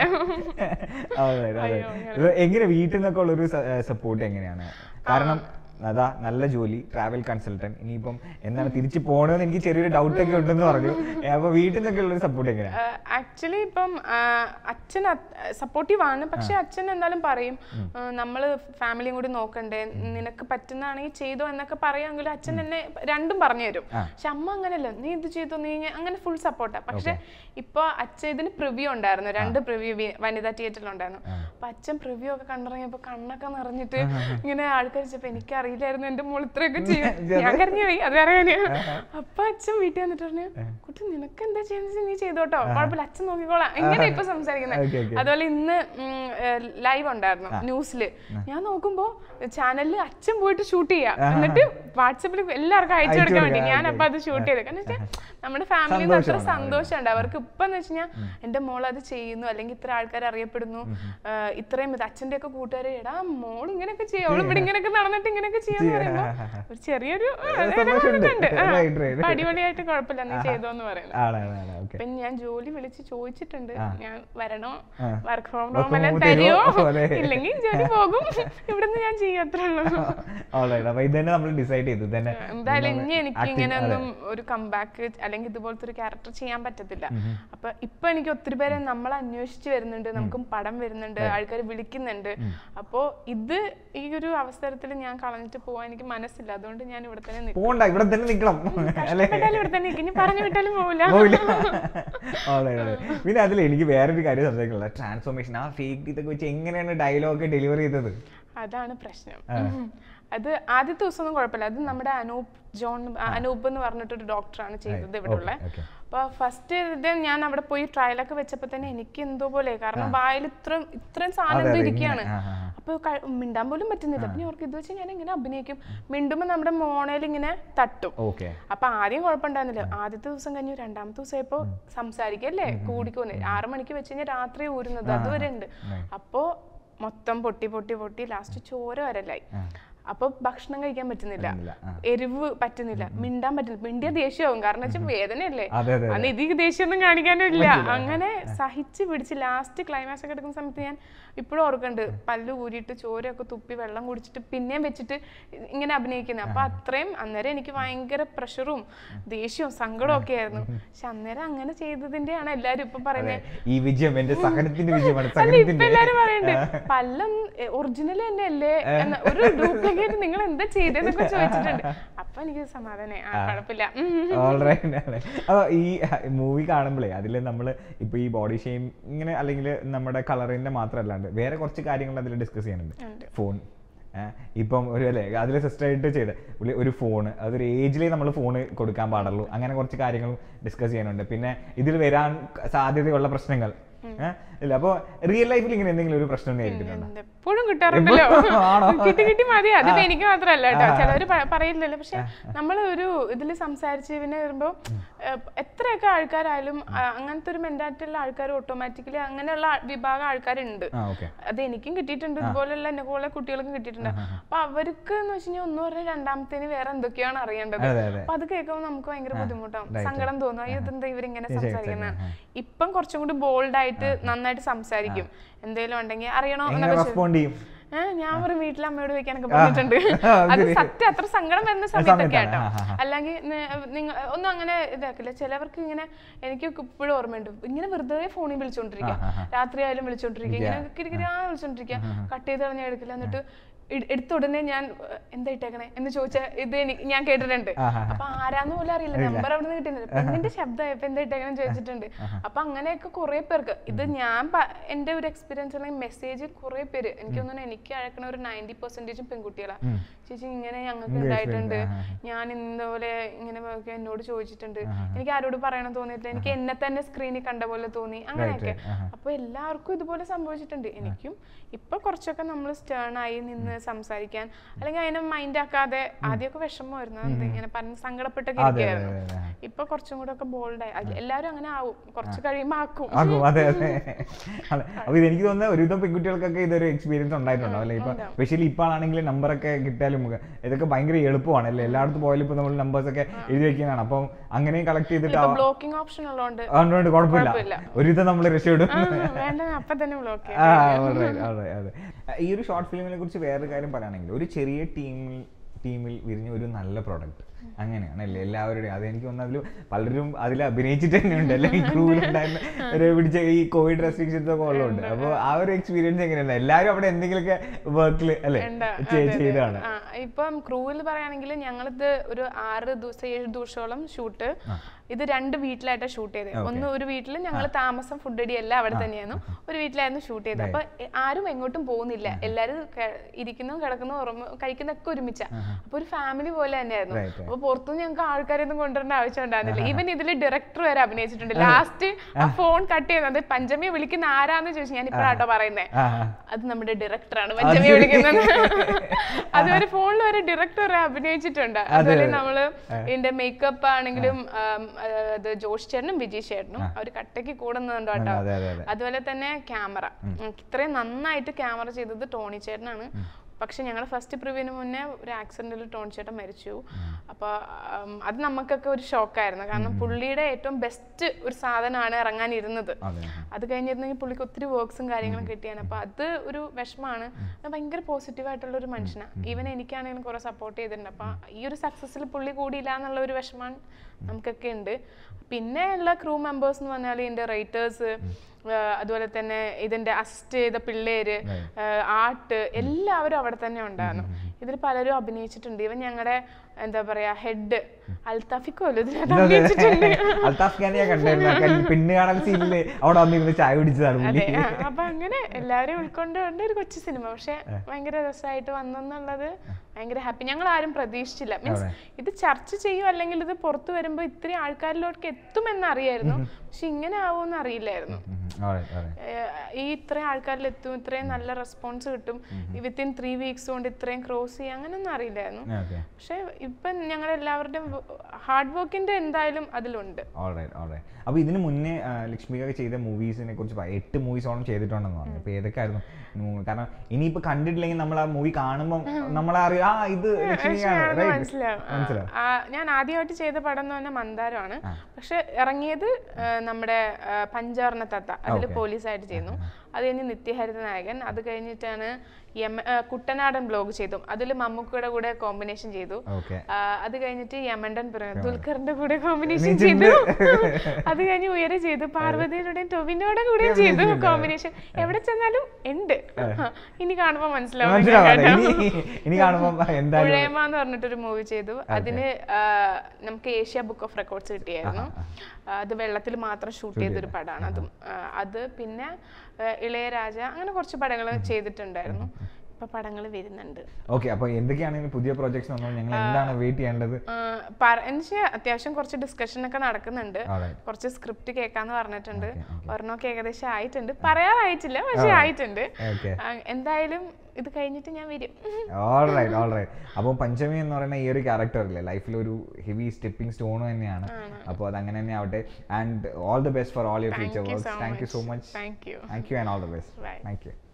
A: അതെ, അതെ. ഇത് എങ്ങനെ വീട്ടിൽ നിന്നൊക്കെ ഉള്ളൊരു സപ്പോർട്ട് എങ്ങനെയാണ് കാരണം അതാ നല്ല ജോലി ട്രാവൽ കൺസൾട്ടന്റ് ഇനിയിപ്പം എന്താണ് തിരിച്ചു പോകണമെന്ന് എനിക്ക് ചെറിയൊരു ഡൗട്ട് ഒക്കെ ഉണ്ടെന്ന് പറഞ്ഞു ഏ, അപ്പൊ വീട്ടിൽ നിന്നൊക്കെ ഉള്ളൊരു സപ്പോർട്ട് എങ്ങനെയാണ്
B: ആക്ച്വലി ഇപ്പം ആ, അച്ഛൻ സപ്പോർട്ടീവ് ആണ് പക്ഷെ അച്ഛൻ എന്തായാലും പറയും നമ്മൾ ഫാമിലിയും കൂടി നോക്കണ്ടേ നിനക്ക് പറ്റുന്നതാണെങ്കിൽ ചെയ്തോ എന്നൊക്കെ പറയുമെങ്കിലും അച്ഛൻ എന്നെ രണ്ടും പറഞ്ഞു തരും പക്ഷെ അമ്മ അങ്ങനെയല്ല നീ ഇത് ചെയ്തോ നീ ഇങ്ങനെ- അങ്ങനെ ഫുൾ സപ്പോർട്ടാ പക്ഷെ ഇപ്പൊ അച്ഛൻ ഇതിന് പ്രിവ്യൂ ഉണ്ടായിരുന്നു രണ്ട് പ്രിവ്യൂ വനിതാ തിയേറ്ററിൽ ഉണ്ടായിരുന്നു അപ്പൊ അച്ഛൻ പ്രിവ്യൂ ഒക്കെ കണ്ടിറങ്ങിയപ്പോ കണ്ണൊക്കെ നിറഞ്ഞിട്ട് ഇങ്ങനെ ആൾക്കാർ ചോദിച്ചപ്പോ എനിക്കറിയില്ലായിരുന്നു എന്റെ മോൾ ഇത്രയൊക്കെ ചെയ്യും ഞാൻ കരഞ്ഞു പോയി അത് വേറെ കാര്യം അപ്പൊ അച്ഛൻ വീട്ടിൽ വന്നിട്ട് പറഞ്ഞു കുട്ടി നിനക്ക് എന്താ ചെയ്യുന്നത് നീ ചെയ്തോട്ടോ കുഴപ്പമില്ല അച്ഛൻ നോക്കിക്കോളാം ഇങ്ങനെ ഇപ്പൊ സംസാരിക്കുന്നത്
A: Okay, okay.
B: അതുപോലെ ഇന്ന് ലൈവ് ഉണ്ടായിരുന്നു ന്യൂസില് ഞാൻ നോക്കുമ്പോ ചാനലിൽ അച്ഛൻ പോയിട്ട് ഷൂട്ട് ചെയ്യാ എന്നിട്ട് വാട്സപ്പിൽ എല്ലാവർക്കും അയച്ചു കൊടുക്കാൻ വേണ്ടി ഞാൻ അപ്പൊ അത് ഷൂട്ട് ചെയ്ത് കാരണം വെച്ചാൽ നമ്മുടെ ഫാമിലിയിൽ നിന്ന് അത്ര സന്തോഷമുണ്ട് അവർക്ക് ഇപ്പൊ എന്ന് വെച്ചാൽ എന്റെ മോൾ അത് ചെയ്യുന്നു അല്ലെങ്കിൽ ഇത്ര ആൾക്കാർ അറിയപ്പെടുന്നു ആ, ഇത്രയും ഇത് അച്ഛന്റെ ഒക്കെ കൂട്ടുകാരെ എടാ മോൾ ഇങ്ങനെയൊക്കെ ചെയ്യും അവൾ ഇവിടെ ഇങ്ങനെയൊക്കെ നടന്നിട്ട് ഇങ്ങനെയൊക്കെ ചെയ്യാന്ന് പറയുമ്പോ ഒരു ചെറിയൊരു ആ, ഒരു
A: സന്തോഷമുണ്ട്.
B: ഇതുണ്ട്. ആ,
A: Right, right.
B: അപ്പൊ അടിപൊളിയായിട്ട് കുഴപ്പമില്ല നീ ചെയ്തോന്ന് പറയുന്നത്
A: ആണാണ് ആണ് ഓക്കെ
B: പിന്നെ ഞാൻ ജോലി വിളിച്ച് ചോദിച്ചിട്ടുണ്ട് ഞാൻ വരണോ
A: ആ.
B: Work from
A: Work
B: home
A: from
B: എല്ലാം
A: home
B: തരുമോ
A: തരുമോ? അതെ.
B: ഇല്ലെങ്കിൽ ജോലി പോകും ഇവിടുന്ന് ഞാൻ ചെയ്യും അത്രേ ഉള്ളൂ
A: ഓൾറൈറ്റ് അപ്പൊ ഇത് തന്നെ നമ്മൾ ഡിസൈഡ് ചെയ്തു തന്നെ
B: എന്തായാലും ഇനി എനിക്ക്
A: acting-
B: ഇങ്ങനെ
A: അതെ.
B: ഒന്നും ഒരു കംബാക്ക് അല്ലെങ്കിൽ ഇതുപോലത്തെ ഒരു ക്യാരക്ടർ ചെയ്യാൻ പറ്റത്തില്ല അപ്പൊ ഇപ്പൊ എനിക്ക് ഒത്തിരി പേരെ നമ്മൾ അന്വേഷിച്ച് വരുന്നുണ്ട് നമുക്കും പടം വരുന്നുണ്ട് ആൾക്കാർ വിളിക്കുന്നുണ്ട് അപ്പോ ഇത് ഈ ഒരു അവസരത്തിൽ ഞാൻ കളഞ്ഞിട്ട് പോവാൻ എനിക്ക് മനസ്സില്ല അതുകൊണ്ട് ഞാൻ ഇവിടെ തന്നെ നിൽക്കും
A: പോണ്ട ഇവിടെ തന്നെ നിക്കണം അല്ലേ
B: കഷ്ടപ്പെട്ടാലും ഇവിടെ തന്നെ നിൽക്കും ഇനി പറഞ്ഞു വിട്ടാലും പോവില്ല
A: പോവില്ല. Alright, alright. പിന്നെ അതിൽ എനിക്ക് വേറൊരു കാര്യം സംസാരിക്കുള്ള ട്രാൻസ്ഫോർമേഷൻ ആ ഫേക്ക് ഇതൊക്കെ വെച്ച് എങ്ങനെയാണ് ഡയലോഗ് ഡെലിവറി ചെയ്തത്
B: അതാണ് പ്രശ്നം ഉം. അത് ആദ്യത്തെ ദിവസമൊന്നും കുഴപ്പമില്ല അത് നമ്മുടെ അനൂപ് ജോൺ ആ, അനൂപ് എന്ന് പറഞ്ഞിട്ടൊരു ഡോക്ടറാണ് ചെയ്തത് ഇവിടെ ഉള്ള
A: okay.
B: അപ്പൊ ഫസ്റ്റ് ഇത് ഞാൻ അവിടെ പോയി ട്രയലൊക്കെ വെച്ചപ്പോ തന്നെ എനിക്ക് എന്തോ പോലെ കാരണം വായിൽ ഇത്രയും ഇത്രയും സാധനം
A: അതെ,
B: എന്തോ
A: അതെ,
B: ഇരിക്കുകയാണ്
A: ഇങ്ങനെ, ആ, ആ, ആ.
B: അപ്പൊ ക- മിണ്ടാൻ പോലും പറ്റുന്നില്ല അപ്പൊ ഞാൻ ഓർക്ക് ഇത് വെച്ച് ഞാൻ എങ്ങനെ അഭിനയിക്കും മിണ്ടുമ്പോ നമ്മുടെ മോണയിൽ ഇങ്ങനെ തട്ടും
A: ഓക്കെ
B: അപ്പൊ ആദ്യം കുഴപ്പമുണ്ടായിരുന്നില്ല ആദ്യത്തെ ദിവസം കഴിഞ്ഞു രണ്ടാമത്തെ ദിവസം ആയപ്പോ സംസാരിക്കല്ലേ കൂടിക്കോന്ന് ആറു മണിക്ക് വെച്ച് കഴിഞ്ഞാൽ രാത്രി ഊരുന്നത് അതുവരെ ഉണ്ട് അപ്പോ മൊത്തം പൊട്ടി പൊട്ടി പൊട്ടി ലാസ്റ്റ് ചോര വരലായി അപ്പൊ ഭക്ഷണം കഴിക്കാൻ പറ്റുന്നില്ല
A: പറ്റുന്നില്ല, ആ.
B: എരിവ് പറ്റുന്നില്ല മിണ്ടാൻ പറ്റില്ല മിണ്ടിയ ദേഷ്യമാവും കാരണം വെച്ചാൽ വേദനയല്ലേ
A: അതെ അതെ
B: അന്ന് ഇത് ദേഷ്യമൊന്നും കാണിക്കാനും ഇല്ല അങ്ങനെ സഹിച്ച് പിടിച്ച് ലാസ്റ്റ് ക്ലൈമാക്സ് ഒക്കെ എടുക്കുന്ന സമയത്ത് ഞാൻ ഇപ്പോഴും ഓർക്കുന്നുണ്ട് പല്ല് ഊരിയിട്ട് ചോരയൊക്കെ തുപ്പി വെള്ളം കുടിച്ചിട്ട് പിന്നെയും വെച്ചിട്ട് ഇങ്ങനെ അഭിനയിക്കുന്നത് അപ്പൊ അത്രയും അന്നേരം എനിക്ക് ഭയങ്കര പ്രഷറും ദേഷ്യവും സങ്കടവും ഒക്കെ ആയിരുന്നു പക്ഷെ അന്നേരം അങ്ങനെ ചെയ്തതിന്റെയാണ് എല്ലാരും ഇപ്പൊ പറയുന്നത്
A: ഈ വിജയം എന്റെ സഹനത്തിന്റെ വിജയമാണ്
B: അല്ല ഇപ്പൊ
A: സഹനത്തിന്റെ
B: എല്ലാരും പറയുന്നുണ്ട് പല്ലം ഒറിജിനൽ തന്നെ അല്ലേ എന്ന ഒരു ഡ്യൂപ്ലിക്കേറ്റ് നിങ്ങൾ എന്താ ചെയ്തതെന്നൊക്കെ ചോദിച്ചിട്ടുണ്ട് അപ്പൊ എനിക്ക് സമാധാനം ആ കുഴപ്പമില്ല ഉം.
A: ഓൾറൈറ്റ് അപ്പൊ ഈ മൂവി കാണുമ്പോഴേ അതിൽ നമ്മൾ ഇപ്പൊ ഈ ബോഡി ഷെയിം ഇങ്ങനെ അല്ലെങ്കിൽ നമ്മുടെ കളറിന്റെ മാത്രമല്ലാണ്ട് വേറെ കുറച്ച് കാര്യങ്ങൾ അതിൽ ഡിസ്കസ് ചെയ്യാനുണ്ട് ഫോൺ ഇപ്പം ഒരു അല്ലേ അതിൽ സിസ്റ്ററായിട്ട് ചെയ്ത പുള്ളി ഒരു ഫോണ് അതൊരു ഏജിലേ നമ്മൾ ഫോൺ കൊടുക്കാൻ പാടുള്ളൂ അങ്ങനെ കുറച്ച് കാര്യങ്ങൾ ഡിസ്കസ് ചെയ്യാനുണ്ട് പിന്നെ ഇതിൽ വരാൻ സാധ്യതയുള്ള പ്രശ്നങ്ങൾ ഏഹ്? ഇല്ല അപ്പോൾ റിയൽ ലൈഫിൽ ഇങ്ങനെ എന്തെങ്കിലും ഒരു പ്രശ്നം നേരിട്ടിട്ടുണ്ടോ
B: എപ്പോഴും കിട്ടാറുണ്ടല്ലോ
A: ആണോ?
B: കിട്ടി കിട്ടി മതി അതിപ്പോ എനിക്ക് മാത്രല്ല കേട്ടോ ചിലവര് പ- പറയില്ലല്ലോ പക്ഷെ നമ്മൾ ഒരു ഇതിൽ സംസാരിച്ച് പിന്നെ വരുമ്പോ ഏഹ്, എത്രയൊക്കെ ആൾക്കാരായാലും ആ, അങ്ങനത്തെ ഒരു മെന്റാലിറ്റി ഉള്ള ആൾക്കാർ ഓട്ടോമാറ്റിക്കലി അങ്ങനെയുള്ള ആ- വിഭാഗം ആൾക്കാരുണ്ട്
A: ആ ഓക്കെ
B: അത് എനിക്കും കിട്ടിയിട്ടുണ്ട് ഇതുപോലെയുള്ള എന്നെ പോലെ കുട്ടികൾക്കും കിട്ടിയിട്ടുണ്ട് അപ്പൊ അവർക്ക് എന്ന് വെച്ച് കഴിഞ്ഞാൽ ഒന്ന് പറഞ്ഞാൽ രണ്ടാമത്തേന് വേറെ എന്തൊക്കെയാണ് അറിയേണ്ടത്
A: അതെ അതെ
B: അപ്പൊ അത് കേൾക്കുമ്പോൾ നമുക്ക് ഭയങ്കര ബുദ്ധിമുട്ടാവും സങ്കടം തോന്നും അയ്യോ ഇതെന്താ ഇവരിങ്ങനെ സംസാരിക്കുന്നത് ഇപ്പം കുറച്ചും കൂടി ബോൾഡ് ആയിട്ട് നന്നായിട്ട് സംസാരിക്കും എന്തെങ്കിലും ഉണ്ടെങ്കിൽ അറിയണോ
A: എങ്ങനെ
B: എന്നൊക്കെ
A: റെസ്പോണ്ട് ചെയ്യും
B: ഏഹ് ഞാൻ ഒരു വീട്ടിൽ അമ്മയോട് വെക്കാനൊക്കെ പറഞ്ഞിട്ടുണ്ട്
A: ആ,
B: അത്
A: ശരി.
B: സത്യം അത്ര സങ്കടം വരുന്ന സമയത്തൊക്കെ
A: സമയത്താണ്.
B: കേട്ടോ
A: ആ, ആ, ആ.
B: അല്ലെങ്കിൽ നിങ്ങൾ ഒന്നും അങ്ങനെ ഇതാക്കില്ല ചിലവർക്ക് ഇങ്ങനെ എനിക്ക് ഇപ്പോഴും ഓർമ്മയുണ്ട് ഇങ്ങനെ വെറുതെ ഫോണിൽ വിളിച്ചോണ്ടിരിക്കുക
A: ആ, ആ, ആ.
B: രാത്രി ആയാലും വിളിച്ചോണ്ടിരിക്കുക ഇങ്ങനെ കിരിക്കിരാ വിളിച്ചോണ്ടിരിക്കുക കട്ട് ചെയ്ത് കളഞ്ഞാൽ എടുക്കില്ല എന്നിട്ട് ഇ- എടുത്ത ഉടനെ ഞാൻ ഏഹ്, എന്താ ഇട്ടേക്കണേ എന്ന് ചോദിച്ചാൽ ഇത് എനിക്ക് ഞാൻ കേട്ടിട്ടുണ്ട്
A: ആ, ആ, ആ.
B: അപ്പൊ ആരാന്ന് പോലും അറിയില്ല നമ്പർ അവിടെ നിന്ന് കിട്ടുന്നില്ല പെണ്ണിന്റെ ശബ്ദം ഇപ്പൊ എന്താ ഇട്ടേക്കണം ചോദിച്ചിട്ടുണ്ട് അപ്പൊ അങ്ങനെയൊക്കെ കുറെ പേർക്ക് ഇത് ഞാൻ പ- എന്റെ ഒരു എക്സ്പീരിയൻസ് അല്ലെങ്കിൽ മെസ്സേജ് കുറെ പേര് എനിക്ക് തോന്നുന്നു എനിക്ക് അയക്കണ ഒരു നയൻറ്റി പെർസെന്റേജും പെൺകുട്ടികളാ ചേച്ചി ഇങ്ങനെ ഞങ്ങൾക്ക് ഉണ്ടായിട്ടുണ്ട് ഞാൻ ഇന്നപോലെ ഇങ്ങനെ ഒക്കെ എന്നോട് ചോദിച്ചിട്ടുണ്ട് എനിക്ക് ആരോട് പറയണം തോന്നിയിട്ടില്ല എനിക്ക് എന്നെ തന്നെ സ്ക്രീനിൽ കണ്ട പോലെ തോന്നി അങ്ങനെയൊക്കെ അപ്പൊ എല്ലാവർക്കും ഇതുപോലെ സംഭവിച്ചിട്ടുണ്ട് എനിക്കും ഇപ്പൊ കുറച്ചൊക്കെ നമ്മൾ സ്റ്റേൺ ആയി നിന്ന് സംസാരിക്കാൻ അല്ലെങ്കിൽ അതിനെ മൈൻഡ് ആക്കാതെ ആദ്യമൊക്കെ വിഷമമായിരുന്നു എന്താ ഇങ്ങനെ പറഞ്ഞ് സങ്കടപ്പെട്ടൊക്കെ
A: അതെ,
B: ഇരിക്കുകയായിരുന്നു
A: അതെ, അതെ.
B: ഇപ്പൊ കുറച്ചും കൂടെ ഒക്കെ ബോൾഡായി എല്ലാവരും അങ്ങനെ ആവും കുറച്ച് കഴിയുമ്പോ ആക്കും
A: ആക്കും അതെ അതെ അതെ അപ്പൊ ഇത് എനിക്ക് തോന്നുന്നത് ഒരുവിധം പെൺകുട്ടികൾക്കൊക്കെ ഇതൊരു എക്സ്പീരിയൻസ് ഉണ്ടായിട്ടുണ്ടോ അല്ലെ ഇപ്പൊ സ്പെഷ്യലി ഇപ്പോൾ ആണെങ്കിൽ നമ്പറൊക്കെ കിട്ടിയാലും നമുക്ക് ഇതൊക്കെ ഭയങ്കര എളുപ്പമാണ് അല്ലേ എല്ലായിടത്തും പോയാലും ഇപ്പൊ നമ്മൾ നമ്പേഴ്സ് ഒക്കെ എഴുതി വെക്കുന്നതാണ് അപ്പം അങ്ങനെയും കളക്ട് ചെയ്തിട്ട്
B: ഇപ്പൊ ബ്ലോക്കിംഗ് ഓപ്ഷൻ ഉള്ളതുകൊണ്ട്
A: അതുകൊണ്ട് കുഴപ്പമില്ല
B: കുഴപ്പമില്ല.
A: ഒരുവിധം നമ്മൾ രക്ഷപ്പെടും
B: ആ, വേണ്ട അപ്പൊ തന്നെ ബ്ലോക്ക്
A: ആ, alright, alright, അതെ ഈ ഒരു ഷോർട്ട് ഫിലിമിനെ കുറിച്ച് വേറൊരു കാര്യം പറയുകയാണെങ്കിൽ ഒരു ചെറിയ ടീമിൽ ടീമിൽ വിരിഞ്ഞ ഒരു നല്ല പ്രോഡക്റ്റ് അങ്ങനെയാണ് അല്ലേ എല്ലാവരുടെയും അത് എനിക്ക് തോന്നുന്നു അതിൽ പലരും അതിൽ അഭിനയിച്ചിട്ട് തന്നെ ഉണ്ട് അല്ലെങ്കിൽ ക്രൂവിലുണ്ടായിരുന്ന ഒരു പിടിച്ച ഈ കോവിഡ് റെസ്ട്രിക്ഷൻസ് ഒക്കെ ഉള്ളതുകൊണ്ട് അപ്പോൾ ആ ഒരു എക്സ്പീരിയൻസ് എങ്ങനെയാണ് എല്ലാവരും അവിടെ എന്തെങ്കിലുമൊക്കെ വർക്കിൽ അല്ലേ
B: ഉണ്ട്.
A: ചെയ്- ചെയ്തതാണ്
B: ആ, ഇപ്പം ക്രൂവിൽ പറയുകയാണെങ്കിൽ ഞങ്ങളിത് ഒരു ആറ് ദിവസം ഏഴ് ദിവസത്തോളം ഷൂട്ട് ഇത് രണ്ട് വീട്ടിലായിട്ടാണ് ഷൂട്ട് ചെയ്തത് ഒന്ന് ഒരു വീട്ടിൽ ഞങ്ങൾ താമസം ഫുഡ് അടി എല്ലാം അവിടെ തന്നെയായിരുന്നു ഒരു വീട്ടിലായിരുന്നു ഷൂട്ട് ചെയ്തത് അപ്പൊ എ- ആരും എങ്ങോട്ടും പോകുന്നില്ല എല്ലാരും ക- ഇരിക്കുന്നു കിടക്കുന്നു ഉറങ്ങുന്നു കഴിക്കുന്നൊക്കെ ഒരുമിച്ച അപ്പൊ ഒരു ഫാമിലി പോലെ തന്നെയായിരുന്നു
A: Right, right.
B: അപ്പൊ പുറത്തുനിന്ന് ഞങ്ങൾക്ക് ആൾക്കാരൊന്നും കൊണ്ടുവരേണ്ട ആവശ്യം ഉണ്ടായിരുന്നില്ല ഈവൻ ഇതിൽ ഡയറക്ടർ വരെ അഭിനയിച്ചിട്ടുണ്ട് ലാസ്റ്റ് ആ ഫോൺ കട്ട് ചെയ്യുന്നത് പഞ്ചമിയെ വിളിക്കുന്ന ആരാന്ന് ചോദിച്ചു ഞാൻ ഇപ്പോഴാട്ടോ പറയുന്നത്
A: ആ ആ.
B: അത് നമ്മുടെ ഡയറക്ടറാണ് പഞ്ചമി വിളിക്കുന്നത് അതുവരെ ഫോണിൽ വരെ ഡയറക്ടർ അഭിനയിച്ചിട്ടുണ്ട് അതുപോലെ നമ്മള് ഇതിന്റെ മേക്കപ്പ് ആണെങ്കിലും ആം, അത് ജോഷ് ചേട്ടനും വിജയ് ചേട്ടനും അവർ കട്ടയ്ക്ക് കൂടുന്നുണ്ട് കേട്ടോ
A: അതെ അതെ അതെ
B: അതുപോലെ തന്നെ ക്യാമറ ഇത്രയും നന്നായിട്ട് ക്യാമറ ചെയ്തത് ടോണി ചേട്ടനാണ് പക്ഷെ ഞങ്ങൾ ഫസ്റ്റ് പ്രിവ്യൂവിന് മുന്നേ ഒരു ആക്സിഡന്റിൽ ടോണി ചേട്ടൻ മരിച്ചു അപ്പൊ ആം, അത് നമുക്കൊക്കെ ഒരു ഷോക്കായിരുന്നു കാരണം പുള്ളിയുടെ ഏറ്റവും ബെസ്റ്റ് ഒരു സാധനമാണ് ഇറങ്ങാനിരുന്നത്
A: അതെ
B: അത് കഴിഞ്ഞിരുന്നെങ്കിൽ പുള്ളിക്ക് ഒത്തിരി വർക്ക്സും കാര്യങ്ങളും കിട്ടിയാണ് അപ്പൊ അത് ഒരു വിഷമാണ് ഞാൻ ഭയങ്കര പോസിറ്റീവ് ആയിട്ടുള്ള ഒരു മനുഷ്യനാണ് ഈവൻ എനിക്കാണെങ്കിലും കുറെ സപ്പോർട്ട് ചെയ്തിട്ടുണ്ട് അപ്പൊ ഈ ഒരു സക്സസ്സിൽ പുള്ളി കൂടിയില്ല എന്നുള്ള ഒരു വിഷമാണ് നമുക്കൊക്കെ ഉണ്ട് പിന്നെ ഉള്ള ക്രൂ മെമ്പേഴ്സ് എന്ന് പറഞ്ഞാൽ ഇതിന്റെ റൈറ്റേഴ്സ് അതുപോലെ തന്നെ ഇതിന്റെ അസിസ്റ്റ് ചെയ്ത പിള്ളേര് ആർട്ട് എല്ലാവരും അവിടെ തന്നെ ഉണ്ടായിരുന്നു ഇതിൽ പലരും അഭിനയിച്ചിട്ടുണ്ട് ഇവൻ ഞങ്ങളുടെ എന്താ പറയാ ഹെഡ് അൽത്താഫിക്കോല്ലോ ഇതിനകത്ത് അഭിനയിച്ചിട്ടുണ്ട്
A: അൽത്താഫ് ഖാനെ ഞാൻ കണ്ടായിരുന്നു പിന്നെ കാണാൻ സീനില് അവിടെ വന്നിരുന്ന് ചായ കുടിച്ചതാണ് പുള്ളി
B: അതെ ആ, അപ്പൊ അങ്ങനെ എല്ലാവരും ഉൾക്കൊണ്ടുകൊണ്ട് ഒരു കൊച്ചു സിനിമ പക്ഷെ ഭയങ്കര രസമായിട്ട് വന്നെന്നുള്ളത് ഭയങ്കര ഹാപ്പി ഞങ്ങൾ ആരും പ്രതീക്ഷിച്ചില്ല മീൻസ് ഇത് ചർച്ച ചെയ്യും അല്ലെങ്കിൽ ഇത് പുറത്തു വരുമ്പോ ഇത്രയും ആൾക്കാരിലോട്ട് എത്തുമെന്ന് അറിയായിരുന്നു പക്ഷെ ഇങ്ങനെ ആവുമെന്ന് അറിയില്ലായിരുന്നു
A: alright, alright.
B: ഏഹ് ഈ ഇത്രയും ആൾക്കാരിൽ എത്തും ഇത്രയും നല്ല റെസ്പോൺസ് കിട്ടും വിത്തിൻ ത്രീ വീക്സ് കൊണ്ട് ഇത്രയും ക്രോസ് ചെയ്യും അങ്ങനെയൊന്നും അറിയില്ലായിരുന്നു
A: Okay.
B: പക്ഷെ ഇപ്പം ഞങ്ങൾ എല്ലാവരുടെയും ഹാർഡ് വർക്കിന്റെ എന്തായാലും അതിലുണ്ട്
A: Alright, alright. അപ്പൊ ഇതിന് മുന്നേ ആ, ലക്ഷ്മിക ചെയ്ത മൂവീസിനെ കുറിച്ച് പറ- എട്ട് മൂവീസോളം ചെയ്തിട്ടുണ്ടെന്ന് പറഞ്ഞു അപ്പൊ ഏതൊക്കെയായിരുന്നു movie? കാരണം ഇനിയിപ്പോ കണ്ടിട്ടില്ലെങ്കിൽ നമ്മൾ ആ മൂവി കാണുമ്പോൾ നമ്മളെ അറിയാം ആ ഇത് ലക്ഷ്മിയാണ്
B: ആണെന്ന്
A: right?
B: മനസ്സിലാവും ആ,
A: മനസ്സിലാവും
B: ആ, ഞാൻ ആദ്യമായിട്ട് ചെയ്ത പടം എന്ന് പറഞ്ഞാൽ മന്ദാരമാണ് പക്ഷെ ഇറങ്ങിയത് ആ, നമ്മുടെ ആ, പഞ്ചവർണ്ണ തത്ത അതിൽ
A: Okay.
B: പോലീസായിട്ട് ചെയ്യുന്നു അത് കഴിഞ്ഞ് നിത്യഹരിത നായകൻ അത് കഴിഞ്ഞിട്ടാണ് യമ ആ, കുട്ടനാടൻ ബ്ലോഗ് ചെയ്തു അതിൽ മമ്മൂക്കയുടെ കൂടെ കോമ്പിനേഷൻ ചെയ്തു
A: ഓക്കെ
B: ആ, അത് കഴിഞ്ഞിട്ട് യമണ്ടൻ പിറ- ദുൽഖറിന്റെ കൂടെ കോമ്പിനേഷൻ ചെയ്തു അത് കഴിഞ്ഞ് ഉയരെ ചെയ്തു പാർവതിയുടെയും ടൊവിനോടെ കൂടെ ചെയ്തു കോമ്പിനേഷൻ എവിടെ ചെന്നാലും ഉണ്ട് ആ, ഇനി കാണുമ്പോ മനസ്സിലാവും
A: മനസ്സിലാവാതെ
B: കേട്ടോ.
A: ഇനി ഇനി കാണുമ്പോൾ എന്തായാലും
B: പുഴയമ്മ എന്ന് പറഞ്ഞിട്ടൊരു മൂവി ചെയ്തു അതിന് ആ, നമുക്ക് ഏഷ്യ ബുക്ക് ഓഫ് റെക്കോർഡ്സ് കിട്ടിയായിരുന്നു ആ, അത് വെള്ളത്തിൽ മാത്രം ഷൂട്ട് ചെയ്തൊരു പടമാണ് അതും ആ, അത് പിന്നെ ആ, ഇളയരാജ അങ്ങനെ കുറച്ച് പടങ്ങൾ ചെയ്തിട്ടുണ്ടായിരുന്നു ഇപ്പൊ പടങ്ങൾ വരുന്നുണ്ട്
A: ഓക്കെ അപ്പോൾ എന്തൊക്കെയാണ് ഇനി പുതിയ പ്രൊജക്ട്സ് വന്നത് ഞങ്ങൾ എന്താണ് വെയിറ്റ് ചെയ്യേണ്ടത്
B: ആ, പറ- എനിക്ക് അത്യാവശ്യം കുറച്ച് ഡിസ്കഷൻ ഒക്കെ നടക്കുന്നുണ്ട്
A: Alright.
B: കുറച്ച് സ്ക്രിപ്റ്റ് കേൾക്കാന്ന് പറഞ്ഞിട്ടുണ്ട്
A: Okay, okay.
B: ഒരെണ്ണമൊക്കെ ഏകദേശം ആയിട്ടുണ്ട് പറയാറായിട്ടില്ല പക്ഷെ ആയിട്ടുണ്ട്
A: ഓക്കെ
B: ആ, എന്തായാലും ഇത് കഴിഞ്ഞിട്ട് ഞാൻ വരും
A: ഓൾ റൈറ്റ് ഓൾ റൈറ്റ് അപ്പോൾ പഞ്ചമി എന്ന് പറയുന്ന ഈ ഒരു ക്യാരക്ടർ അല്ലേ ലൈഫിൽ ഒരു ഹെവി സ്റ്റെപ്പിംഗ് സ്റ്റോൺ തന്നെയാണ് അപ്പോൾ അത് അങ്ങനെ തന്നെ ആവട്ടെ and all the best for all your future
B: Thank you
A: works
B: so
A: thank you
B: much.
A: So much
B: Thank you.
A: Thank you and all the best
B: Bye.
A: Thank U